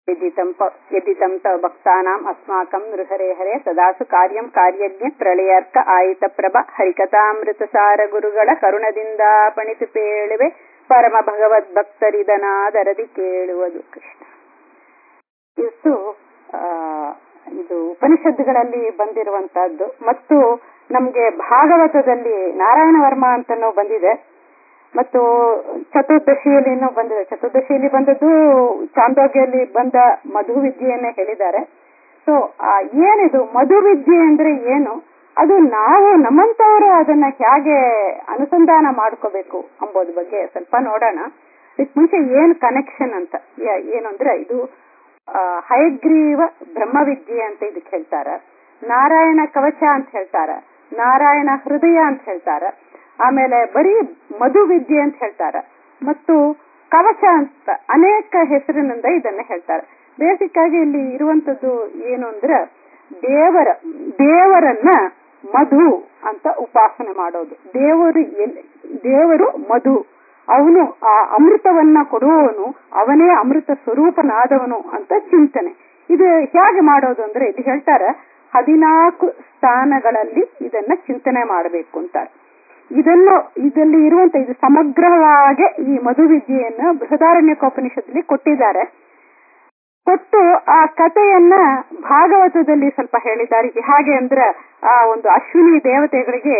यदितं प- यदितं तव भक्तानाम् अस्माकं नृहरे हरे ಸದಾಸು ಕಾರ್ಯಂ ಕಾರ್ಯಜ್ಞ ಪ್ರಳಯಾರ್ಕ ಆಯಿತ ಪ್ರಭ ಹರಿಕಥಾಮೃತ ಸಾರ ಗುರುಗಳ ಕರುಣದಿಂದ ಪಣಿತು ಪೇಳುವೆ ಪರಮ ಭಗವದ್ ಭಕ್ತರಿದನಾದರದಿ ಕೇಳುವುದು ಕೃಷ್ಣ ಇದು ಆ, ಇದು ಉಪನಿಷತ್ತುಗಳಲ್ಲಿ ಬಂದಿರುವಂತಹದ್ದು ಮತ್ತು ನಮ್ಗೆ ಭಾಗವತದಲ್ಲಿ ನಾರಾಯಣ ವರ್ಮ ಅಂತನೂ ಬಂದಿದೆ ಮತ್ತು ಚತುರ್ದಶಿಯಲ್ಲಿನೂ ಬಂದಿದೆ ಚತುರ್ದಶಿಯಲ್ಲಿ ಬಂದದ್ದು ಚಾಂದೋಗ್ಯಲ್ಲಿ ಬಂದ ಮಧು ವಿದ್ಯೆಯನ್ನೇ ಹೇಳಿದ್ದಾರೆ ಸೊ ಏನಿದು ಮಧು ವಿದ್ಯೆ ಅಂದ್ರೆ ಏನು ಅದು ನಾವು ನಮ್ಮಂತವರು ಅದನ್ನ ಹೇಗೆ ಅನುಸಂಧಾನ ಮಾಡ್ಕೋಬೇಕು ಅಂಬೋದ್ ಬಗ್ಗೆ ಸ್ವಲ್ಪ ನೋಡೋಣ ಇದಕ್ ಮುಂಚೆ ಏನ್ ಕನೆಕ್ಷನ್ ಅಂತ ಯ- ಏನು ಅಂದ್ರೆ ಇದು ಆ, ಹಯಗ್ರೀವ ಬ್ರಹ್ಮವಿದ್ಯೆ ಅಂತ ಇದಕ್ಕೆ ಹೇಳ್ತಾರ ನಾರಾಯಣ ಕವಚ ಅಂತ ಹೇಳ್ತಾರ ನಾರಾಯಣ ಹೃದಯ ಅಂತ ಹೇಳ್ತಾರ ಆಮೇಲೆ ಬರೀ ಮಧು ವಿದ್ಯೆ ಅಂತ ಹೇಳ್ತಾರ ಮತ್ತು ಕವಚ ಅಂತ ಅನೇಕ ಹೆಸರಿನಿಂದ ಇದನ್ನ ಹೇಳ್ತಾರೆ ಬೇಸಿಕ್ ಆಗಿ ಇಲ್ಲಿ ಇರುವಂತದ್ದು ಏನು ಅಂದ್ರೆ ದೇವರ ದೇವರನ್ನ ಮಧು ಅಂತ ಉಪಾಸನೆ ಮಾಡೋದು ದೇವರು ಎಲ್- ದೇವರು ಮಧು ಅವನು ಆ ಅಮೃತವನ್ನ ಕೊಡುವವನು ಅವನೇ ಅಮೃತ ಸ್ವರೂಪನಾದವನು ಅಂತ ಚಿಂತನೆ ಇದು ಹೇಗೆ ಮಾಡೋದು ಅಂದ್ರೆ ಇದು ಹೇಳ್ತಾರೆ ಹದಿನಾಲ್ಕು ಸ್ಥಾನಗಳಲ್ಲಿ ಇದನ್ನ ಚಿಂತನೆ ಮಾಡಬೇಕು ಅಂತಾರೆ ಇದನ್ನು ಇದರಲ್ಲಿ ಇರುವಂತ ಇದು ಸಮಗ್ರವಾಗಿ ಈ ಮಧು ವಿದ್ಯೆಯನ್ನು ಬೃಹದಾರಣ್ಯಕೋಪನಿಷತ್ತಲ್ಲಿ ಕೊಟ್ಟಿದ್ದಾರೆ ಕೊಟ್ಟು ಆ ಕಥೆಯನ್ನ ಭಾಗವತದಲ್ಲಿ ಸ್ವಲ್ಪ ಹೇಳಿದ್ದಾರೆ ಇದು ಹಾಗೆ ಅಂದ್ರೆ ಆ ಒಂದು ಅಶ್ವಿನಿ ದೇವತೆಗಳಿಗೆ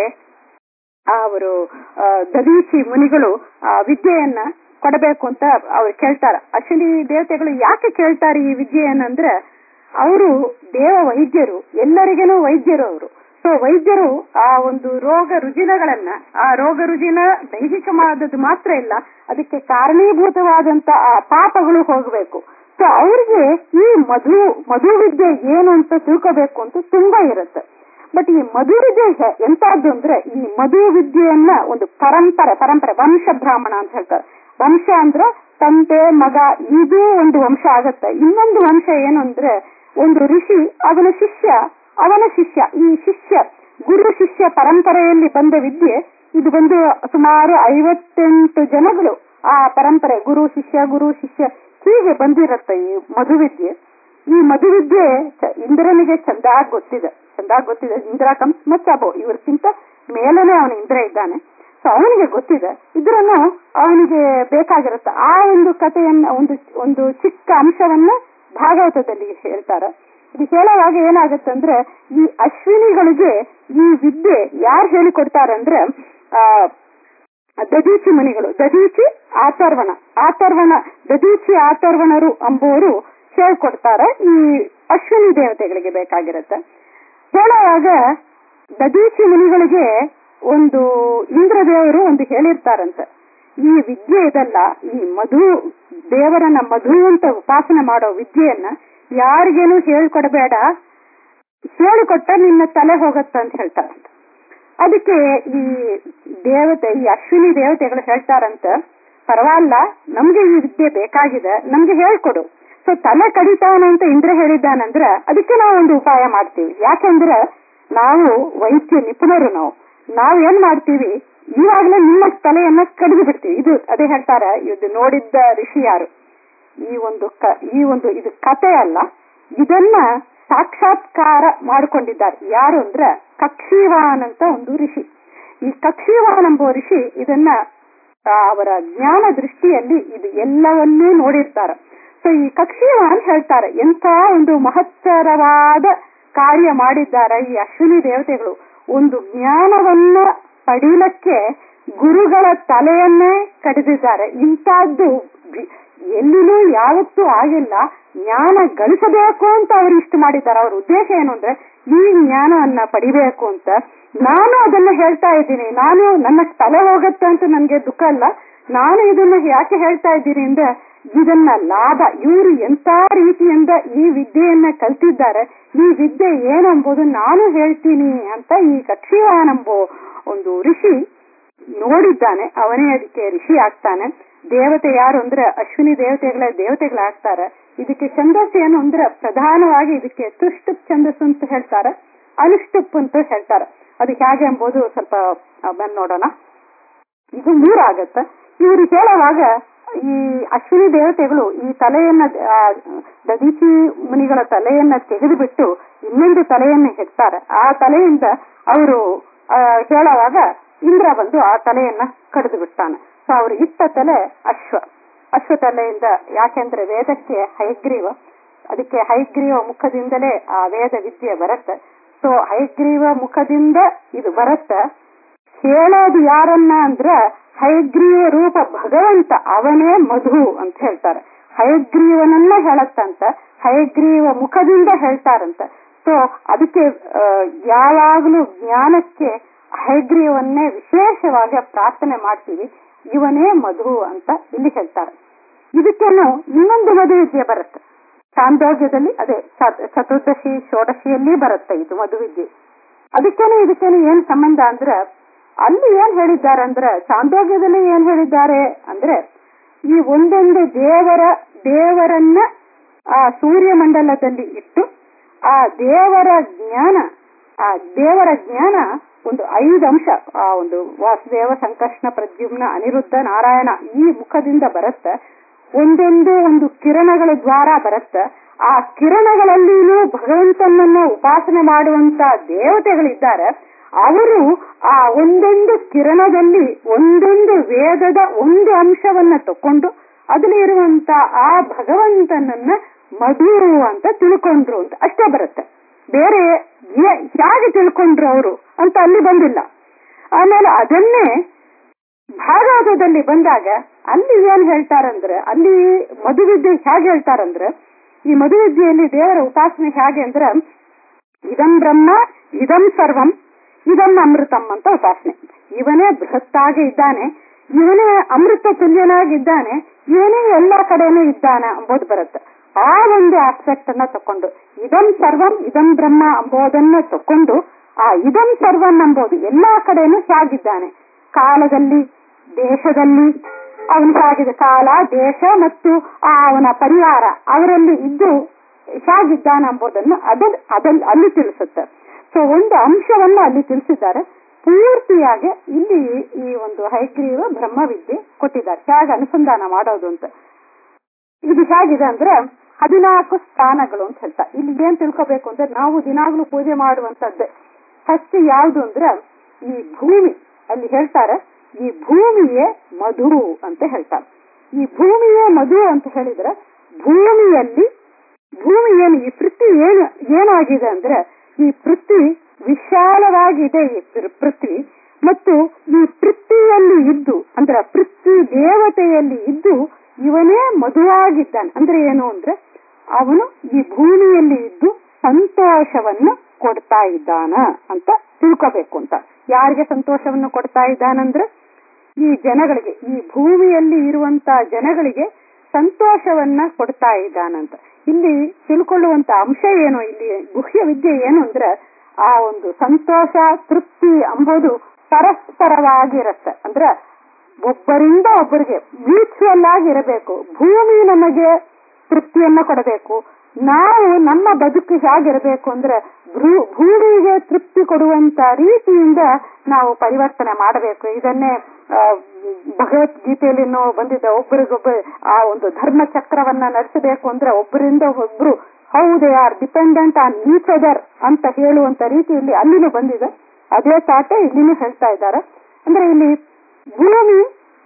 ಅವರು ಆ, ದದೀಚಿ ಮುನಿಗಳು ಆ ವಿದ್ಯೆಯನ್ನ ಕೊಡಬೇಕು ಅಂತ ಅವ್ರು ಕೇಳ್ತಾರ ಅಶ್ವಿನಿ ದೇವತೆಗಳು ಯಾಕೆ ಕೇಳ್ತಾರೆ ಈ ವಿದ್ಯೆಯನ್ನಂದ್ರೆ ಅವರು ದೇವ ವೈದ್ಯರು ಎಲ್ಲರಿಗೇನು ವೈದ್ಯರು ಅವರು ಸೊ ವೈದ್ಯರು ಆ ಒಂದು ರೋಗ ರುಜಿನಗಳನ್ನ ಆ ರೋಗ ರುಜಿನ ದೈಹಿಕವಾದದ್ದು ಮಾತ್ರ ಇಲ್ಲ ಅದಕ್ಕೆ ಕಾರಣೀಭೂತವಾದಂತ ಆ ಪಾಪಗಳು ಹೋಗಬೇಕು ಸೊ ಅವ್ರಿಗೆ ಈ ಮಧು ಮಧು ವಿದ್ಯೆ ಏನು ಅಂತ ತಿಳ್ಕೋಬೇಕು ಅಂತ ತುಂಬಾ ಇರುತ್ತೆ ಬಟ್ ಈ ಮಧು ವಿದ್ಯೆ ಹೆ- ಎಂತದ್ದು ಅಂದ್ರೆ ಈ ಮಧು ವಿದ್ಯೆಯನ್ನ ಒಂದು ಪರಂಪರೆ ಪರಂಪರೆ ವಂಶ ಬ್ರಾಹ್ಮಣ ಅಂತ ಹೇಳ್ತಾರೆ ವಂಶ ಅಂದ್ರೆ ತಂದೆ ಮಗ ಇದು ಒಂದು ವಂಶ ಆಗತ್ತೆ ಇನ್ನೊಂದು ವಂಶ ಏನು ಅಂದ್ರೆ ಒಂದು ಋಷಿ ಅವನ ಶಿಷ್ಯ ಅವನ ಶಿಷ್ಯ ಈ ಶಿಷ್ಯ ಗುರು ಶಿಷ್ಯ ಪರಂಪರೆಯಲ್ಲಿ ಬಂದ ವಿದ್ಯೆ ಇದು ಒಂದು ಸುಮಾರು ಐವತ್ತೆಂಟು ಜನಗಳು ಆ ಪರಂಪರೆ ಗುರು ಶಿಷ್ಯ ಗುರು ಶಿಷ್ಯ ಹೀಗೆ ಬಂದಿರತ್ತೆ ಈ ಮಧುವಿದ್ಯೆ ಈ ಮಧುವಿದ್ಯೆ ಚ- ಇಂದ್ರನಿಗೆ ಚಂದಾಗ್ ಗೊತ್ತಿದೆ ಚಂದಾಗ್ ಗೊತ್ತಿದೆ ಇಂದ್ರ ಕಮ್ಸ್ ಮತ್ತೆ ಅಬೋ ಇವ್ರಿಗಿಂತ ಮೇಲೇನೆ ಅವನು ಇಂದ್ರ ಇದ್ದಾನೆ ಸೊ ಅವನಿಗೆ ಗೊತ್ತಿದೆ ಇದ್ರನ್ನು ಅವನಿಗೆ ಬೇಕಾಗಿರುತ್ತೆ ಆ ಒಂದು ಕಥೆಯನ್ನ ಒಂದು ಒಂದು ಚಿಕ್ಕ ಅಂಶವನ್ನ ಭಾಗವತದಲ್ಲಿ ಹೇಳ್ತಾರೆ ಇದು ಹೇಳುವಾಗ ಏನಾಗುತ್ತೆ ಅಂದ್ರೆ ಈ ಅಶ್ವಿನಿಗಳಿಗೆ ಈ ವಿದ್ಯೆ ಯಾರು ಹೇಳಿಕೊಡ್ತಾರೆ ಅಂದ್ರೆ ಆ ದದೀಚಿ ಮುನಿಗಳು ದದೀಚಿ ಆತರ್ವಣ ಆತರ್ವಣ ದದೀಚಿ ಆತರ್ವಣರು ಅಂಬುವರು ಹೇಳ್ಕೊಡ್ತಾರೆ ಈ ಅಶ್ವಿನಿ ದೇವತೆಗಳಿಗೆ ಬೇಕಾಗಿರುತ್ತೆ ಹೇಳುವಾಗ ದದೀಚಿ ಮುನಿಗಳಿಗೆ ಒಂದು ಇಂದ್ರದೇವರು ಒಂದು ಹೇಳಿರ್ತಾರಂತೆ ಈ ವಿದ್ಯೆ ಇದಲ್ಲ ಈ ಮಧು ದೇವರನ್ನ ಮಧು ಅಂತ ಉಪಾಸನೆ ಮಾಡೋ ವಿದ್ಯೆಯನ್ನ ಯಾರಿಗೇನು ಹೇಳ್ಕೊಡ್ಬೇಡ ಹೇಳಿಕೊಟ್ಟ ನಿನ್ನ ತಲೆ ಹೋಗತ್ತ ಅಂತ ಹೇಳ್ತಾರಂತ ಅದಕ್ಕೆ ಈ ದೇವತೆ ಈ ಅಶ್ವಿನಿ ದೇವತೆಗಳು ಹೇಳ್ತಾರಂತ ಪರವಾಗಿಲ್ಲ ನಮ್ಗೆ ಈ ವಿದ್ಯೆ ಬೇಕಾಗಿದೆ ನಮ್ಗೆ ಹೇಳ್ಕೊಡು ಸೊ ತಲೆ ಕಡಿತಾನೆ ಅಂತ ಇಂದ್ರ ಹೇಳಿದ್ದಾನಂದ್ರ ಅದಕ್ಕೆ ನಾವು ಒಂದು ಉಪಾಯ ಮಾಡ್ತೀವಿ ಯಾಕಂದ್ರೆ ನಾವು ವೈದ್ಯ ನಿಪುಣರು ನಾವು ನಾವ್ ಏನ್ ಮಾಡ್ತೀವಿ ಇವಾಗಲೇ ನಿಮ್ಮ ತಲೆಯನ್ನ ಕಡಿದು ಬಿಡ್ತೀವಿ ಇದು ಅದೇ ಹೇಳ್ತಾರೆ ಇದು ನೋಡಿದ್ದ ಋಷಿ ಯಾರು ಈ ಒಂದು ಕ ಈ ಒಂದು ಇದು ಕತೆ ಅಲ್ಲ ಇದನ್ನ ಸಾಕ್ಷಾತ್ಕಾರ ಮಾಡಿಕೊಂಡಿದ್ದಾರೆ ಯಾರು ಅಂದ್ರೆ ಕಕ್ಷಿವಾನ್ ಅಂತ ಒಂದು ಋಷಿ ಈ ಕಕ್ಷಿವಾನ್ ಎಂಬ ಋಷಿ ಇದನ್ನ ಆ, ಅವರ ಜ್ಞಾನ ದೃಷ್ಟಿಯಲ್ಲಿ ಇದು ಎಲ್ಲವನ್ನೂ ನೋಡಿರ್ತಾರೆ ಸೊ ಈ ಕಕ್ಷಿವಾನ್ ಹೇಳ್ತಾರೆ ಎಂತ ಒಂದು ಮಹತ್ತರವಾದ ಕಾರ್ಯ ಮಾಡಿದ್ದಾರೆ ಈ ಅಶ್ವಿನಿ ದೇವತೆಗಳು ಒಂದು ಜ್ಞಾನವನ್ನ ಪಡೀಲಕ್ಕೆ ಗುರುಗಳ ತಲೆಯನ್ನೇ ಕಡಿದಿದ್ದಾರೆ ಇಂತಹದ್ದು ವಿ- ಎಲ್ಲಿನೂ ಯಾವತ್ತೂ ಆಗಿಲ್ಲ ಜ್ಞಾನ ಗಳಿಸಬೇಕು ಅಂತ ಅವ್ರು ಇಷ್ಟು ಮಾಡಿದ್ದಾರೆ ಅವ್ರ ಉದ್ದೇಶ ಏನು ಅಂದ್ರೆ ಈ ಜ್ಞಾನವನ್ನ ಪಡಿಬೇಕು ಅಂತ ನಾನು ಅದನ್ನ ಹೇಳ್ತಾ ಇದ್ದೀನಿ ನಾನು ನನ್ನ ತಲೆ ಹೋಗತ್ತೆ ಅಂತ ನನ್ಗೆ ದುಃಖ ಅಲ್ಲ ನಾನು ಇದನ್ನ ಯಾಕೆ ಹೇಳ್ತಾ ಇದ್ದೀನಿ ಅಂದ್ರೆ ಇದನ್ನ ಲಾಭ ಇವರು ಎಂತ ರೀತಿಯಿಂದ ಈ ವಿದ್ಯೆಯನ್ನ ಕಲ್ತಿದ್ದಾರೆ ಈ ವಿದ್ಯೆ ಏನಂಬುದು ನಾನು ಹೇಳ್ತೀನಿ ಅಂತ ಈ ಕಕ್ಷಿವಾನೆಂಬೋ ಒಂದು ಋಷಿ ನೋಡಿದ್ದಾನೆ ಅವನೇ ಅದಕ್ಕೆ ಋಷಿ ಆಗ್ತಾನೆ ದೇವತೆ ಯಾರು ಅಂದ್ರೆ ಅಶ್ವಿನಿ ದೇವತೆಗಳ ದೇವತೆಗಳಾಗ್ತಾರೆ ಇದಕ್ಕೆ ಛಂದಸ್ಸು ಏನು ಅಂದ್ರೆ ಪ್ರಧಾನವಾಗಿ ಇದಕ್ಕೆ ತುಷ್ಟುಪ್ ಛಂದಸ್ಸು ಅಂತ ಹೇಳ್ತಾರೆ ಅನುಷ್ಟುಪ್ ಅಂತ ಹೇಳ್ತಾರೆ ಅದು ಹೇಗೆ ಎಂಬುದು ಸ್ವಲ್ಪ ಬಂದ್ ನೋಡೋಣ ಇದು ಮೂರಾಗತ್ತೆ ಇವರು ಹೇಳುವಾಗ ಈ ಅಶ್ವಿನಿ ದೇವತೆಗಳು ಈ ತಲೆಯನ್ನ ಆ, ದದೀಚಿ ಮುನಿಗಳ ತಲೆಯನ್ನ ತೆಗೆದುಬಿಟ್ಟು ಇನ್ನೊಂದು ತಲೆಯನ್ನ ಹೆಡ್ತಾರೆ ಆ ತಲೆಯಿಂದ ಅವರು ಹೇಳುವಾಗ ಇಂದ್ರ ಬಂದು ಆ ತಲೆಯನ್ನ ಕಡಿದು ಬಿಡ್ತಾನೆ ಸೊ ಅವ್ರು ಇಟ್ಟ ತಲೆ ಅಶ್ವ ಅಶ್ವ ತಲೆಯಿಂದ ಯಾಕೆಂದ್ರೆ ವೇದಕ್ಕೆ ಹೈಗ್ರೀವ ಅದಕ್ಕೆ ಹೈಗ್ರೀವ ಮುಖದಿಂದಲೇ ಆ ವೇದ ವಿದ್ಯೆ ಬರುತ್ತೆ ಸೊ ಹೈಗ್ರೀವ ಮುಖದಿಂದ ಇದು ಬರುತ್ತೆ ಹೇಳೋದು ಯಾರನ್ನ ಅಂದ್ರ ಹೈಗ್ರೀವ ರೂಪ ಭಗವಂತ ಅವನೇ ಮಧು ಅಂತ ಹೇಳ್ತಾರೆ ಹಯಗ್ರೀವನನ್ನ ಹೇಳತ್ತಂತ ಹಯಗ್ರೀವ ಮುಖದಿಂದ ಹೇಳ್ತಾರಂತ ಸೊ ಅದಕ್ಕೆ ಆ, ಯಾವಾಗಲೂ ಜ್ಞಾನಕ್ಕೆ ಹಯಗ್ರೀವನ್ನೇ ವಿಶೇಷವಾಗಿ ಪ್ರಾರ್ಥನೆ ಮಾಡ್ತೀವಿ ಇವನೇ ಮಧು ಅಂತ ಇಲ್ಲಿ ಹೇಳ್ತಾರೆ ಇದಕ್ಕೇನು ಇನ್ನೊಂದು ಮಧು ವಿದ್ಯೆ ಬರುತ್ತೆ ಚಾಂದೋಗ್ಯದಲ್ಲಿ ಅದೇ ಚ- ಚತುರ್ದಶಿ ಷೋಡಶಿಯಲ್ಲಿ ಬರುತ್ತೆ ಇದು ಮಧುವಿದ್ಯೆ ಅದಕ್ಕೇನೆ ಇದಕ್ಕೇನೆ ಏನ್ ಸಂಬಂಧ ಅಂದ್ರೆ ಅಲ್ಲಿ ಏನ್ ಹೇಳಿದ್ದಾರೆ ಅಂದ್ರೆ ಚಾಂದೋಗ್ಯದಲ್ಲಿ ಏನ್ ಹೇಳಿದ್ದಾರೆ ಅಂದ್ರೆ ಈ ಒಂದೊಂದು ದೇವರ ದೇವರನ್ನ ಆ ಸೂರ್ಯಮಂಡಲದಲ್ಲಿ ಇಟ್ಟು ಆ ದೇವರ ಜ್ಞಾನ ಆ ದೇವರ ಜ್ಞಾನ ಒಂದು ಐದು ಅಂಶ ಆ ಒಂದು ವಾಸುದೇವ ಸಂಕರ್ಷಣ ಪ್ರದ್ಯುಮ್ನ ಅನಿರುದ್ಧ ನಾರಾಯಣ ಈ ಮುಖದಿಂದ ಬರುತ್ತೆ ಒಂದೊಂದು ಒಂದು ಕಿರಣಗಳ ದ್ವಾರ ಬರುತ್ತೆ ಆ ಕಿರಣಗಳಲ್ಲಿನೂ ಭಗವಂತನನ್ನ ಉಪಾಸನೆ ಮಾಡುವಂತ ದೇವತೆಗಳಿದ್ದಾರೆ ಅವರು ಆ ಒಂದೊಂದು ಕಿರಣದಲ್ಲಿ ಒಂದೊಂದು ವೇದದ ಒಂದು ಅಂಶವನ್ನ ತಕೊಂಡು ಅದ್ರಲ್ಲಿ ಇರುವಂತ ಆ ಭಗವಂತನನ್ನ ಮಧು ಅಂತ ತಿಳ್ಕೊಂಡ್ರು ಅಂತ ಅಷ್ಟೇ ಬರುತ್ತೆ ಬೇರೆ ಏ- ಹೇಗೆ ತಿಳ್ಕೊಂಡ್ರು ಅವರು ಅಂತ ಅಲ್ಲಿ ಬಂದಿಲ್ಲ ಆಮೇಲೆ ಅದನ್ನೇ ಭಾಗವತದಲ್ಲಿ ಬಂದಾಗ ಅಲ್ಲಿ ಏನ್ ಹೇಳ್ತಾರಂದ್ರೆ ಅಲ್ಲಿ ಮಧುವಿದ್ಯೆ ಹೇಗೆ ಹೇಳ್ತಾರಂದ್ರೆ ಈ ಮಧುವಿದ್ಯೆಯಲ್ಲಿ ದೇವರ ಉಪಾಸನೆ ಹೇಗೆ ಅಂದ್ರೆ ಇದಂ ಬ್ರಹ್ಮ ಇದಂ ಸರ್ವಂ ಇದಂ ಅಮೃತಂ ಅಂತ ಉಪಾಸನೆ ಇವನೇ ಬೃಹತ್ತಾಗಿ ಇದ್ದಾನೆ ಇವನೇ ಅಮೃತ ತುಲ್ಯನಾಗಿದ್ದಾನೆ ಇವನೇ ಎಲ್ಲಾ ಕಡೆನೂ ಇದ್ದಾನೆ ಅಂಬೋದು ಬರುತ್ತೆ ಆ ಒಂದು ಆಸ್ಪೆಕ್ಟ್ ಅನ್ನ ತಕೊಂಡು ಇದಂ ಸರ್ವಂ ಇದಂ ಬ್ರಹ್ಮ ಅಂಬೋದನ್ನ ತಕೊಂಡು ಆ ಇದಂ ಸರ್ವಂ ಎಂಬುದು ಎಲ್ಲಾ ಕಡೆನೂ ಹೇಗಿದ್ದಾನೆ ಕಾಲದಲ್ಲಿ ದೇಶದಲ್ಲಿ ಅವನು ಸಾಗಿದ ಕಾಲ ದೇಶ ಮತ್ತು ಆ ಅವನ ಪರಿವಾರ ಅವರಲ್ಲಿ ಇದ್ದು ಹೇಗಿದ್ದಾನೆ ಎಂಬುದನ್ನು ಅದ ಅದಲ್ಲಿ ಅಲ್ಲಿ ತಿಳಿಸುತ್ತೆ ಸೊ ಒಂದು ಅಂಶವನ್ನ ಅಲ್ಲಿ ತಿಳಿಸಿದ್ದಾರೆ ಪೂರ್ತಿಯಾಗಿ ಇಲ್ಲಿ ಈ ಒಂದು ಹೈಗ್ರೀವ ಬ್ರಹ್ಮವಿದ್ಯೆ ಕೊಟ್ಟಿದ್ದಾರೆ ಹೇಗೆ ಅನುಸಂಧಾನ ಮಾಡೋದು ಅಂತ ಇದು ಹೇಗಿದೆ ಅಂದ್ರೆ ಹದಿನಾಲ್ಕು ಸ್ಥಾನಗಳು ಅಂತ ಹೇಳ್ತಾ ಇಲ್ಲಿ ಏನ್ ತಿಳ್ಕೋಬೇಕು ಅಂದ್ರೆ ನಾವು ದಿನಾಗ್ಲೂ ಪೂಜೆ ಮಾಡುವಂತದ್ದು ಫಸ್ಟ್ ಯಾವುದು ಅಂದ್ರೆ ಈ ಭೂಮಿ ಅಲ್ಲಿ ಹೇಳ್ತಾರೆ ಈ ಭೂಮಿಯೇ ಮಧು ಅಂತ ಹೇಳ್ತಾರೆ ಈ ಭೂಮಿಯೇ ಮಧು ಅಂತ ಹೇಳಿದ್ರೆ ಭೂಮಿಯಲ್ಲಿ ಭೂಮಿ ಏನು ಈ ಪೃಥ್ವಿ ಏನು ಏನಾಗಿದೆ ಅಂದ್ರೆ ಈ ಪೃಥ್ವಿ ವಿಶಾಲವಾಗಿದೆ ಈ ಪೃ- ಪೃಥ್ವಿ ಮತ್ತು ಈ ಪೃಥ್ವಿಯಲ್ಲಿ ಇದ್ದು ಅಂದ್ರೆ ಪೃಥ್ವಿ ದೇವತೆಯಲ್ಲಿ ಇದ್ದು ಇವನೇ ಮಧುವಾಗಿದ್ದಾನೆ ಅಂದ್ರೆ ಏನು ಅಂದ್ರೆ ಅವನು ಈ ಭೂಮಿಯಲ್ಲಿ ಇದ್ದು ಸಂತೋಷವನ್ನು ಕೊಡ್ತಾ ಇದ್ದಾನ ಅಂತ ತಿಳ್ಕೋಬೇಕು ಅಂತ ಯಾರಿಗೆ ಸಂತೋಷವನ್ನು ಕೊಡ್ತಾ ಇದ್ದಾನಂದ್ರೆ ಈ ಜನಗಳಿಗೆ ಈ ಭೂಮಿಯಲ್ಲಿ ಇರುವಂತ ಜನಗಳಿಗೆ ಸಂತೋಷವನ್ನ ಕೊಡ್ತಾ ಇದ್ದಾನಂತ ಇಲ್ಲಿ ತಿಳ್ಕೊಳ್ಳುವಂತ ಅಂಶ ಏನು ಇಲ್ಲಿ ಗುಹ್ಯ ವಿದ್ಯೆ ಏನು ಅಂದ್ರೆ ಆ ಒಂದು ಸಂತೋಷ ತೃಪ್ತಿ ಅಂಬೋದು ಪರಸ್ಪರವಾಗಿರತ್ತೆ ಅಂದ್ರೆ ಒಬ್ಬರಿಂದ ಒಬ್ಬರಿಗೆ ಮ್ಯೂಚುವಲ್ ಆಗಿ ಇರಬೇಕು ಭೂಮಿ ನಮಗೆ ತೃಪ್ತಿಯನ್ನ ಕೊಡಬೇಕು ನಾವು ನಮ್ಮ ಬದುಕು ಹೇಗಿರಬೇಕು ಅಂದ್ರೆ ಭೂ- ಭೂಮಿಗೆ ತೃಪ್ತಿ ಕೊಡುವಂತ ರೀತಿಯಿಂದ ನಾವು ಪರಿವರ್ತನೆ ಮಾಡಬೇಕು ಇದನ್ನೇ ಆ, ಭಗವದ್ಗೀತೆಯಲ್ಲಿ ಬಂದಿದ್ದ ಒಬ್ಬರಿಗೊಬ್ಬ ಆ ಒಂದು ಧರ್ಮ ಚಕ್ರವನ್ನ ನಡೆಸಬೇಕು ಅಂದ್ರೆ ಒಬ್ಬರಿಂದ ಒಬ್ರು how they are dependent on each other ಅಂತ ಹೇಳುವಂತ ರೀತಿಯಲ್ಲಿ ಅಲ್ಲಿನೂ ಬಂದಿದೆ ಅದೇ ತಾಟೆ ಇಲ್ಲಿನೂ ಹೇಳ್ತಾ ಇದ್ದಾರೆ ಅಂದ್ರೆ ಇಲ್ಲಿ ಭೂಮಿ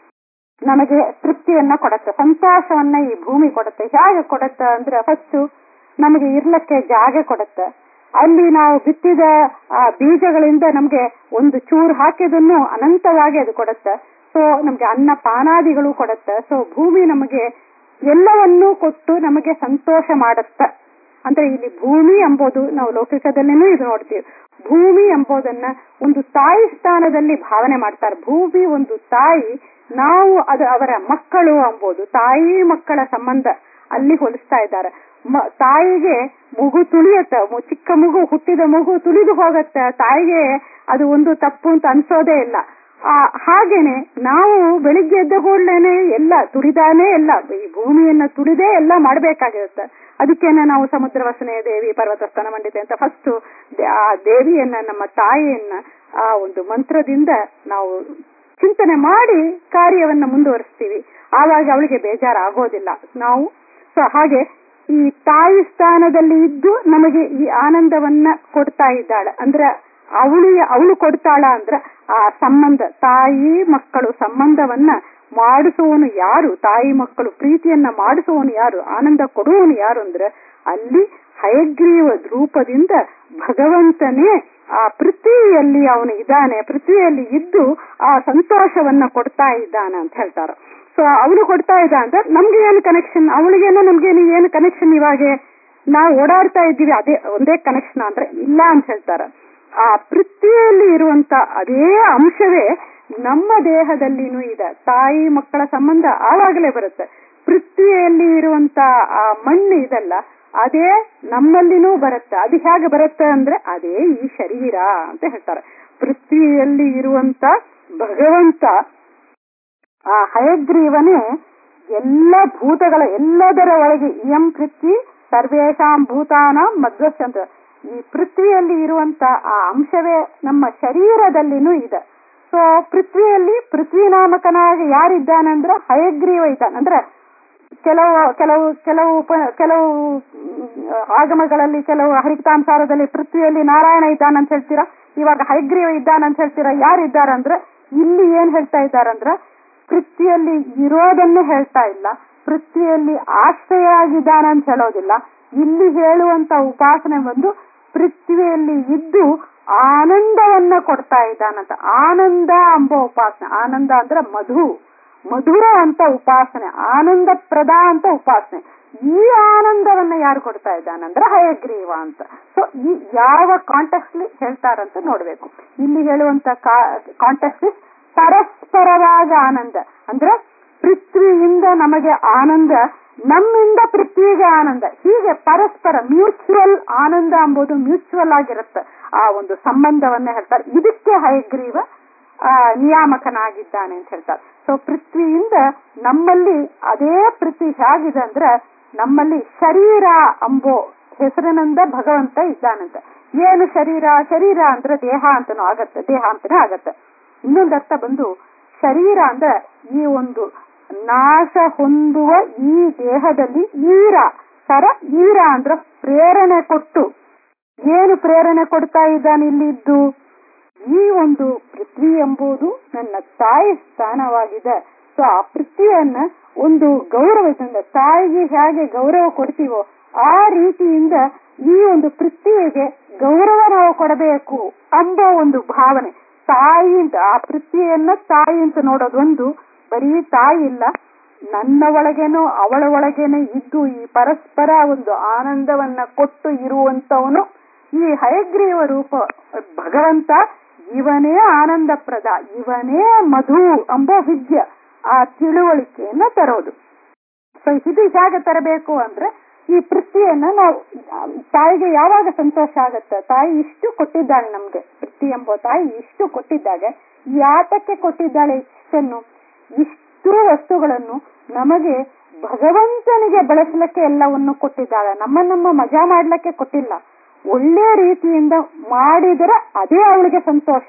ನಮಗೆ ತೃಪ್ತಿಯನ್ನ ಕೊಡುತ್ತೆ ಸಂತೋಷವನ್ನ ಈ ಭೂಮಿ ಕೊಡುತ್ತೆ ಹೇಗೆ ಕೊಡುತ್ತೆ ಅಂದ್ರೆ ಫಸ್ಟ್ ನಮಗೆ ಇರ್ಲಕ್ಕೆ ಜಾಗ ಕೊಡುತ್ತೆ ಅಲ್ಲಿ ನಾವು ಬಿತ್ತಿದ ಆ ಬೀಜಗಳಿಂದ ನಮ್ಗೆ ಒಂದು ಚೂರು ಹಾಕಿದನ್ನು ಅನಂತವಾಗಿ ಅದು ಕೊಡುತ್ತೆ ಸೊ ನಮ್ಗೆ ಅನ್ನ ಪಾನಾದಿಗಳು ಕೊಡುತ್ತೆ ಸೊ ಭೂಮಿ ನಮಗೆ ಎಲ್ಲವನ್ನೂ ಕೊಟ್ಟು ನಮಗೆ ಸಂತೋಷ ಮಾಡುತ್ತೆ ಅಂದ್ರೆ ಇಲ್ಲಿ ಭೂಮಿ ಎಂಬುದು ನಾವು ಲೌಕಿಕದಲ್ಲೇನೂ ಇದು ನೋಡ್ತೀವಿ ಭೂಮಿ ಎಂಬುದನ್ನ ಒಂದು ತಾಯಿ ಸ್ಥಾನದಲ್ಲಿ ಭಾವನೆ ಮಾಡ್ತಾರೆ ಭೂಮಿ ಒಂದು ತಾಯಿ ನಾವು ಅದು ಅವರ ಮಕ್ಕಳು ಎಂಬುದು ತಾಯಿ ಮಕ್ಕಳ ಸಂಬಂಧ ಅಲ್ಲಿ ಹೋಲಿಸ್ತಾ ಇದ್ದಾರೆ ಮ- ತಾಯಿಗೆ ಮಗು ತುಳಿಯತ್ತ ಮು- ಚಿಕ್ಕ ಮಗು ಹುಟ್ಟಿದ ಮಗು ತುಳಿದು ಹೋಗತ್ತೆ ತಾಯಿಗೆ ಅದು ಒಂದು ತಪ್ಪು ಅಂತ ಅನ್ಸೋದೇ ಇಲ್ಲ ಆ ಹಾಗೇನೆ ನಾವು ಬೆಳಿಗ್ಗೆ ಎದ್ದ ಕೂಡಲೇನೆ ಎಲ್ಲ ತುಳಿದಾನೇ ಎಲ್ಲ ಈ ಭೂಮಿಯನ್ನ ತುಳಿದೇ ಎಲ್ಲ ಮಾಡ್ಬೇಕಾಗಿರುತ್ತೆ ಅದಕ್ಕೇನೆ ನಾವು ಸಮುದ್ರ ವಸನೆ ದೇವಿ ಪರ್ವತಸ್ಥಾನ ಮಂಡಿತೆ ಅಂತ ಫಸ್ಟ್ ಆ ದೇವಿಯನ್ನ ನಮ್ಮ ತಾಯಿಯನ್ನ ಆ ಒಂದು ಮಂತ್ರದಿಂದ ನಾವು ಚಿಂತನೆ ಮಾಡಿ ಕಾರ್ಯವನ್ನ ಮುಂದುವರಿಸ್ತೀವಿ ಆವಾಗ ಅವಳಿಗೆ ಬೇಜಾರಾಗೋದಿಲ್ಲ ನಾವು ಸೊ ಹಾಗೆ ಈ ತಾಯಿ ಸ್ಥಾನದಲ್ಲಿ ಇದ್ದು ನಮಗೆ ಈ ಆನಂದವನ್ನ ಕೊಡ್ತಾ ಇದ್ದಾಳೆ ಅಂದ್ರೆ ಅವಳು ಅವಳು ಕೊಡ್ತಾಳ ಅಂದ್ರೆ ಆ ಸಂಬಂಧ ತಾಯಿ ಮಕ್ಕಳು ಸಂಬಂಧವನ್ನ ಮಾಡಿಸುವವನು ಯಾರು ತಾಯಿ ಮಕ್ಕಳು ಪ್ರೀತಿಯನ್ನ ಮಾಡಿಸುವವನು ಯಾರು ಆನಂದ ಕೊಡುವವನು ಯಾರು ಅಂದ್ರೆ ಅಲ್ಲಿ ಹಯಗ್ರೀವ ರೂಪದಿಂದ ಭಗವಂತನೇ ಆ ಪೃಥ್ವಿಯಲ್ಲಿ ಅವನು ಇದ್ದಾನೆ ಪೃಥ್ವಿಯಲ್ಲಿ ಇದ್ದು ಆ ಸಂತೋಷವನ್ನ ಕೊಡ್ತಾ ಇದ್ದಾನೆ ಅಂತ ಹೇಳ್ತಾರೆ ಸೊ ಅವನು ಕೊಡ್ತಾ ಇದ್ದ ಅಂದ್ರೆ ನಮ್ಗೆ ಏನು ಕನೆಕ್ಷನ್ ಅವಳಿಗೇನು ನಮ್ಗೇನು ಏನು ಕನೆಕ್ಷನ್ ಇವಾಗ ನಾವು ಓಡಾಡ್ತಾ ಇದ್ದೀವಿ ಅದೇ ಒಂದೇ ಕನೆಕ್ಷನ್ ಅಂದ್ರೆ ಇಲ್ಲ ಅಂತ ಹೇಳ್ತಾರೆ ಆ ಪೃಥ್ವಿಯಲ್ಲಿ ಇರುವಂತ ಅದೇ ಅಂಶವೇ ನಮ್ಮ ದೇಹದಲ್ಲಿನೂ ಇದೆ ತಾಯಿ ಮಕ್ಕಳ ಸಂಬಂಧ ಆವಾಗಲೇ ಬರುತ್ತೆ ಪೃಥ್ವಿಯಲ್ಲಿ ಇರುವಂತ ಆ ಮಣ್ಣು ಇದಲ್ಲ ಅದೇ ನಮ್ಮಲ್ಲಿನೂ ಬರುತ್ತೆ ಅದು ಹೇಗೆ ಬರುತ್ತೆ ಅಂದ್ರೆ ಅದೇ ಈ ಶರೀರ ಅಂತ ಹೇಳ್ತಾರೆ ಪೃಥ್ವಿಯಲ್ಲಿ ಇರುವಂತ ಭಗವಂತ ಆ ಹಯಗ್ರೀವನೇ ಎಲ್ಲ ಭೂತಗಳ ಎಲ್ಲದರ ಒಳಗೆ ಇಯಂ ಪೃಥ್ವಿ ಸರ್ವೇಶಾಂ ಭೂತಾನ ಮಧ್ವಸ್ಯಂತ ಈ ಪೃಥ್ವಿಯಲ್ಲಿ ಇರುವಂತ ಆ ಅಂಶವೇ ನಮ್ಮ ಶರೀರದಲ್ಲಿನೂ ಇದೆ ಸೊ ಪೃಥ್ವಿಯಲ್ಲಿ ಪೃಥ್ವಿ ನಾಮಕನಾಗಿ ಯಾರಿದ್ದಾನಂದ್ರೆ ಹಯಗ್ರೀವ ಇದ್ದಾನೆ ಅಂದ್ರೆ ಕೆಲವು ಕೆಲವು ಕೆಲವು ಉಪ- ಕೆಲವು ಆಗಮಗಳಲ್ಲಿ ಕೆಲವು ಹರಿತಾಂಸಾರದಲ್ಲಿ ಪೃಥ್ವಿಯಲ್ಲಿ ನಾರಾಯಣ ಇದ್ದಾನಂತ ಹೇಳ್ತೀರಾ ಇವಾಗ ಹಯಗ್ರೀವ ಇದ್ದಾನಂತ ಹೇಳ್ತೀರಾ ಯಾರಿದ್ದಾರಂದ್ರೆ ಇಲ್ಲಿ ಏನ್ ಹೇಳ್ತಾ ಇದ್ದಾರಂದ್ರೆ ಪೃಥ್ವಿಯಲ್ಲಿ ಇರೋದನ್ನು ಹೇಳ್ತಾ ಇಲ್ಲ ಪೃಥ್ವಿಯಲ್ಲಿ ಆಶ್ರಯ ಆಗಿದ್ದಾನೆ ಅಂತ ಹೇಳೋದಿಲ್ಲ ಇಲ್ಲಿ ಹೇಳುವಂತ ಉಪಾಸನೆ ಬಂದು ಪೃಥ್ವಿಯಲ್ಲಿ ಇದ್ದು ಆನಂದವನ್ನ ಕೊಡ್ತಾ ಇದ್ದಾನಂತ ಆನಂದ ಎಂಬ ಉಪಾಸನೆ ಆನಂದ ಅಂದ್ರೆ ಮಧು ಮಧುರ ಅಂತ ಉಪಾಸನೆ ಆನಂದ ಪ್ರದ ಅಂತ ಉಪಾಸನೆ ಈ ಆನಂದವನ್ನ ಯಾರು ಕೊಡ್ತಾ ಇದ್ದಾನಂದ್ರೆ ಹಯಗ್ರೀವ ಅಂತ ಸೊ ಈ ಯಾವ ಕಾಂಟೆಕ್ಸ್ಲಿ ಹೇಳ್ತಾರಂತ ನೋಡ್ಬೇಕು ಇಲ್ಲಿ ಹೇಳುವಂತ ಕಾಂಟೆಕ್ಸ್ಟ್ ಪರಸ್ಪರವಾದ ಆನಂದ ಅಂದ್ರೆ ಪೃಥ್ವಿಯಿಂದ ನಮಗೆ ಆನಂದ ನಮ್ಮಿಂದ ಪೃಥ್ವಿಗೆ ಆನಂದ ಹೀಗೆ ಪರಸ್ಪರ ಮ್ಯೂಚುವಲ್ ಆನಂದ ಎಂಬುದು ಮ್ಯೂಚುವಲ್ ಆಗಿರುತ್ತೆ ಆ ಒಂದು ಸಂಬಂಧವನ್ನ ಹೇಳ್ತಾರೆ ಇದಕ್ಕೆ ಹಯಗ್ರೀವ ಆ ನಿಯಾಮಕನಾಗಿದ್ದಾನೆ ಅಂತ ಹೇಳ್ತಾರೆ ಸೊ ಪೃಥ್ವಿಯಿಂದ ನಮ್ಮಲ್ಲಿ ಅದೇ ಪೃಥ್ವಿ ಹೇಗಿದೆ ಅಂದ್ರೆ ನಮ್ಮಲ್ಲಿ ಶರೀರ ಅಂಬೋ ಹೆಸರಿನಿಂದ ಭಗವಂತ ಇದ್ದಾನಂತ ಏನು ಶರೀರ ಶರೀರ ಅಂದ್ರೆ ದೇಹ ಅಂತನೂ ಆಗತ್ತೆ ದೇಹ ಅಂತಾನೆ ಆಗತ್ತೆ ಇನ್ನೊಂದು ಅರ್ಥ ಬಂದು ಶರೀರ ಅಂದ್ರೆ ಈ ಒಂದು ನಾಶ ಹೊಂದುವ ಈ ದೇಹದಲ್ಲಿ ಈರ ಸರ ಈರ ಅಂದ್ರೆ ಪ್ರೇರಣೆ ಕೊಟ್ಟು ಏನು ಪ್ರೇರಣೆ ಕೊಡ್ತಾ ಇದ್ದಾನೆ ಇಲ್ಲಿ ಇದ್ದು ಈ ಒಂದು ಪೃಥ್ವಿ ಎಂಬುದು ನನ್ನ ತಾಯಿ ಸ್ಥಾನವಾಗಿದೆ ಸೊ ಆ ಪೃಥ್ವಿಯನ್ನ ಒಂದು ಗೌರವದಿಂದ ತಾಯಿಗೆ ಹೇಗೆ ಗೌರವ ಕೊಡ್ತೀವೋ ಆ ರೀತಿಯಿಂದ ಈ ಒಂದು ಪೃಥ್ವಿಗೆ ಗೌರವ ನಾವು ಕೊಡಬೇಕು ಎಂಬ ಒಂದು ಭಾವನೆ ತಾಯಿಯಿಂದ ಆ ಪೃಥ್ವಿಯನ್ನ ತಾಯಿ ಅಂತ ನೋಡೋದು ಒಂದು ಬರೀ ತಾಯಿ ಇಲ್ಲ ನನ್ನ ಒಳಗೇನೋ ಅವಳ ಒಳಗೇನೆ ಇದ್ದು ಈ ಪರಸ್ಪರ ಒಂದು ಆನಂದವನ್ನ ಕೊಟ್ಟು ಇರುವಂತವನು ಈ ಹಯಗ್ರೀವ ರೂಪ ಭಗವಂತ ಇವನೇ ಆನಂದಪ್ರದ ಇವನೇ ಮಧು ಎಂಬ ವಿದ್ಯ ಆ ತಿಳುವಳಿಕೆಯನ್ನ ತರೋದು ಸೊ ಇದು ಹೇಗೆ ತರಬೇಕು ಅಂದ್ರೆ ಈ ಪೃಥ್ವಿಯನ್ನ ನಾವು ತಾಯಿಗೆ ಯಾವಾಗ ಸಂತೋಷ ಆಗತ್ತೆ ತಾಯಿ ಇಷ್ಟು ಕೊಟ್ಟಿದ್ದಾಳೆ ನಮ್ಗೆ ಪೃಥ್ವಿ ಎಂಬ ತಾಯಿ ಇಷ್ಟು ಕೊಟ್ಟಿದ್ದಾಗ ಯಾತಕ್ಕೆ ಕೊಟ್ಟಿದ್ದಾಳೆ ಇಷ್ಟನ್ನು ಇಷ್ಟು ವಸ್ತುಗಳನ್ನು ನಮಗೆ ಭಗವಂತನಿಗೆ ಬಳಸಲಿಕ್ಕೆ ಎಲ್ಲವನ್ನು ಕೊಟ್ಟಿದ್ದಾಳೆ ನಮ್ಮ ನಮ್ಮ ಮಜಾ ಮಾಡ್ಲಿಕ್ಕೆ ಕೊಟ್ಟಿಲ್ಲ ಒಳ್ಳೆ ರೀತಿಯಿಂದ ಮಾಡಿದರೆ ಅದೇ ಅವಳಿಗೆ ಸಂತೋಷ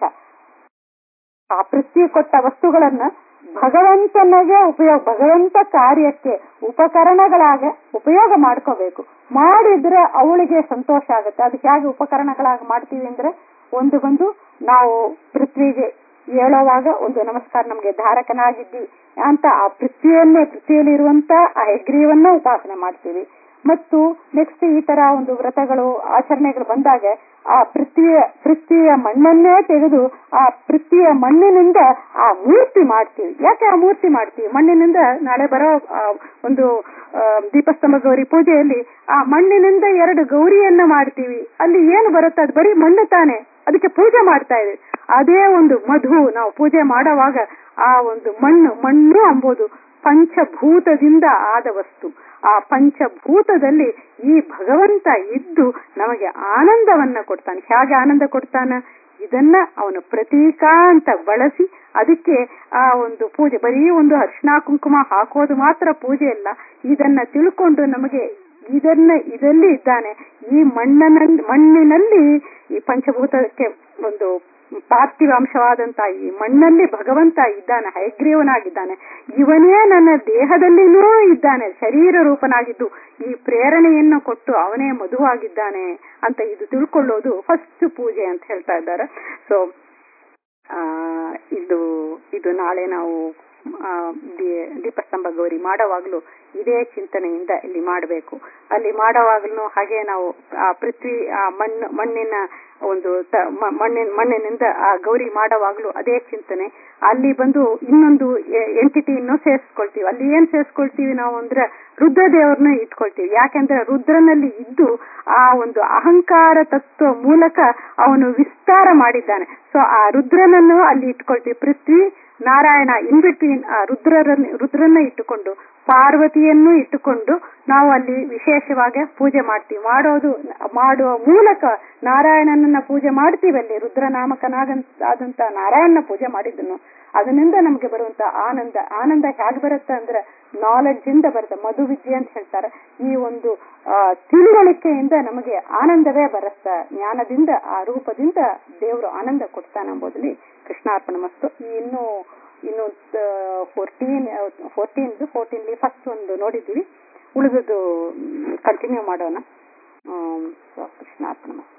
ಆ ಪೃಥ್ವಿ ಕೊಟ್ಟ ವಸ್ತುಗಳನ್ನ ಭಗವಂತನಿಗೆ ಉಪಯೋಗ ಭಗವಂತ ಕಾರ್ಯಕ್ಕೆ ಉಪಕರಣಗಳಾಗ ಉಪಯೋಗ ಮಾಡ್ಕೋಬೇಕು ಮಾಡಿದ್ರೆ ಅವಳಿಗೆ ಸಂತೋಷ ಆಗುತ್ತೆ ಅದು ಹೇಗೆ ಉಪಕರಣಗಳಾಗಿ ಮಾಡ್ತೀವಿ ಅಂದ್ರೆ ಒಂದು ಬಂದು ನಾವು ಪೃಥ್ವಿಗೆ ಹೇಳುವಾಗ ಒಂದು ನಮಸ್ಕಾರ ನಮ್ಗೆ ಧಾರಕನಾಗಿದ್ದಿ ಅಂತ ಆ ಪೃಥ್ವಿಯನ್ನೇ ಪೃಥ್ವಿಯಲ್ಲಿ ಇರುವಂತ ಆ ಹೆಗ್ರೀವನ್ನ ಉಪಾಸನೆ ಮಾಡ್ತೀವಿ ಮತ್ತು ನೆಕ್ಸ್ಟ್ ಈ ತರ ಒಂದು ವ್ರತಗಳು ಆಚರಣೆಗಳು ಬಂದಾಗ ಆ ಪೃಥ್ವಿಯ ಪೃಥ್ವಿಯ ಮಣ್ಣನ್ನೇ ತೆಗೆದು ಆ ಪೃಥ್ವಿಯ ಮಣ್ಣಿನಿಂದ ಆ ಮೂರ್ತಿ ಮಾಡ್ತೀವಿ ಯಾಕೆ ಆ ಮೂರ್ತಿ ಮಾಡ್ತೀವಿ ಮಣ್ಣಿನಿಂದ ನಾಳೆ ಬರೋ ಆ ಒಂದು ಆ, ದೀಪಸ್ತಂಭ ಗೌರಿ ಪೂಜೆಯಲ್ಲಿ ಆ ಮಣ್ಣಿನಿಂದ ಎರಡು ಗೌರಿಯನ್ನ ಮಾಡ್ತೀವಿ ಅಲ್ಲಿ ಏನು ಬರುತ್ತೆ ಅದು ಬರೀ ಮಣ್ಣು ತಾನೆ ಅದಕ್ಕೆ ಪೂಜೆ ಮಾಡ್ತಾ ಇದ್ದೀವಿ ಅದೇ ಒಂದು ಮಧು ನಾವು ಪೂಜೆ ಮಾಡುವಾಗ ಆ ಒಂದು ಮಣ್ಣು ಮಣ್ಣು ಅಂಬೋದು ಪಂಚಭೂತದಿಂದ ಆದ ವಸ್ತು ಆ ಪಂಚಭೂತದಲ್ಲಿ ಈ ಭಗವಂತ ಇದ್ದು ನಮಗೆ ಆನಂದವನ್ನ ಕೊಡ್ತಾನೆ ಹೇಗೆ ಆನಂದ ಕೊಡ್ತಾನ ಇದನ್ನ ಅವನು ಪ್ರತೀಕ ಅಂತ ಬಳಸಿ ಅದಕ್ಕೆ ಆ ಒಂದು ಪೂಜೆ ಬರೀ ಒಂದು ಅರ್ಶಿನ ಕುಂಕುಮ ಹಾಕೋದು ಮಾತ್ರ ಪೂಜೆ ಅಲ್ಲ ಇದನ್ನ ತಿಳ್ಕೊಂಡು ನಮಗೆ ಇದನ್ನ ಇದರಲ್ಲಿ ಇದ್ದಾನೆ ಈ ಮಣ್ಣನಲ್ಲಿ ಮಣ್ಣಿನಲ್ಲಿ ಈ ಪಂಚಭೂತಕ್ಕೆ ಒಂದು ಪಾರ್ಥಿವಾಂಶವಾದಂತ ಈ ಮಣ್ಣಲ್ಲಿ ಭಗವಂತ ಇದ್ದಾನೆ ಹಯಗ್ರೀವನಾಗಿದ್ದಾನೆ ಇವನೇ ನನ್ನ ದೇಹದಲ್ಲಿನೂ ಇದ್ದಾನೆ ಶರೀರ ರೂಪನಾಗಿದ್ದು ಈ ಪ್ರೇರಣೆಯನ್ನು ಕೊಟ್ಟು ಅವನೇ ಮಧುವಾಗಿದ್ದಾನೆ ಅಂತ ಇದು ತಿಳ್ಕೊಳ್ಳೋದು ಫಸ್ಟ್ ಪೂಜೆ ಅಂತ ಹೇಳ್ತಾ ಇದ್ದಾರೆ ಸೊ ಆ ಇದು ಇದು ನಾಳೆ ನಾವು ಆ, ದಿ- ದೀಪಸ್ತಂಭ ಗೌರಿ ಮಾಡುವಾಗ್ಲೂ ಇದೇ ಚಿಂತನೆಯಿಂದ ಇಲ್ಲಿ ಮಾಡಬೇಕು ಅಲ್ಲಿ ಮಾಡುವಾಗ್ಲೂ ಹಾಗೆ ನಾವು ಆ ಪೃಥ್ವಿ ಆ ಮಣ್ಣು ಮಣ್ಣಿನ ಒಂದು ತ- ಮ- ಮಣ್ಣಿನ ಮಣ್ಣಿನಿಂದ ಆ ಗೌರಿ ಮಾಡುವಾಗ್ಲೂ ಅದೇ ಚಿಂತನೆ ಅಲ್ಲಿ ಬಂದು ಇನ್ನೊಂದು ಎಂಟಿಟಿಯನ್ನು ಸೇರಿಸ್ಕೊಳ್ತೀವಿ ಅಲ್ಲಿ ಏನ್ ಸೇರಿಸ್ಕೊಳ್ತೀವಿ ನಾವು ಅಂದ್ರೆ ರುದ್ರ ದೇವರನ್ನ ಇಟ್ಕೊಳ್ತೀವಿ ಯಾಕೆಂದ್ರೆ ರುದ್ರನಲ್ಲಿ ಇದ್ದು ಆ ಒಂದು ಅಹಂಕಾರ ತತ್ವ ಮೂಲಕ ಅವನು ವಿಸ್ತಾರ ಮಾಡಿದ್ದಾನೆ ಸೊ ಆ ರುದ್ರನನ್ನು ಅಲ್ಲಿ ಇಟ್ಕೊಳ್ತೀವಿ ಪೃಥ್ವಿ ನಾರಾಯಣ ಇನ್ ಬಿಟ್ವೀನ್ ಆ ರುದ್ರರನ್ನ ರುದ್ರನ್ನ ಇಟ್ಟುಕೊಂಡು ಪಾರ್ವತಿಯನ್ನು ಇಟ್ಟುಕೊಂಡು ನಾವು ಅಲ್ಲಿ ವಿಶೇಷವಾಗಿ ಪೂಜೆ ಮಾಡ್ತೀವಿ ಮಾಡೋದು ಮಾಡುವ ಮೂಲಕ ನಾರಾಯಣನನ್ನ ಪೂಜೆ ಮಾಡ್ತೀವಿ ಅಲ್ಲಿ ರುದ್ರನಾಮಕನಾದಂತ ನಾರಾಯಣನ ಪೂಜೆ ಮಾಡಿದ್ದನು ಅದರಿಂದ ನಮ್ಗೆ ಬರುವಂತ ಆನಂದ ಆನಂದ ಹೇಗೆ ಬರುತ್ತೆ ಅಂದ್ರೆ ನಾಲೆಡ್ಜ್ ಇಂದ ಬರುತ್ತೆ ಮಧು ವಿದ್ಯೆ ಅಂತ ಹೇಳ್ತಾರೆ ಈ ಒಂದು ಆ, ತಿಳುವಳಿಕೆಯಿಂದ ನಮಗೆ ಆನಂದವೇ ಬರುತ್ತೆ ಜ್ಞಾನದಿಂದ ಆ ರೂಪದಿಂದ ದೇವರು ಆನಂದ ಕೊಡ್ತಾನೆ ಎಂಬುದರಲ್ಲಿ ಕೃಷ್ಣಾರ್ಪಣ ಮಸ್ತು ಈ ಇನ್ನು ಇನ್ನು ಫೋರ್ಟೀನ್ ಫೋರ್ಟೀನ್ ಫೋರ್ಟೀನ್ ಫಸ್ಟ್ ಒಂದು ನೋಡಿದ್ದೀವಿ ಉಳಿದದ್ದು ಕಂಟಿನ್ಯೂ ಮಾಡೋಣ ಹ್ಮ್, ಸೊ ಕೃಷ್ಣಾರ್ಪಣ ಮಸ್ತು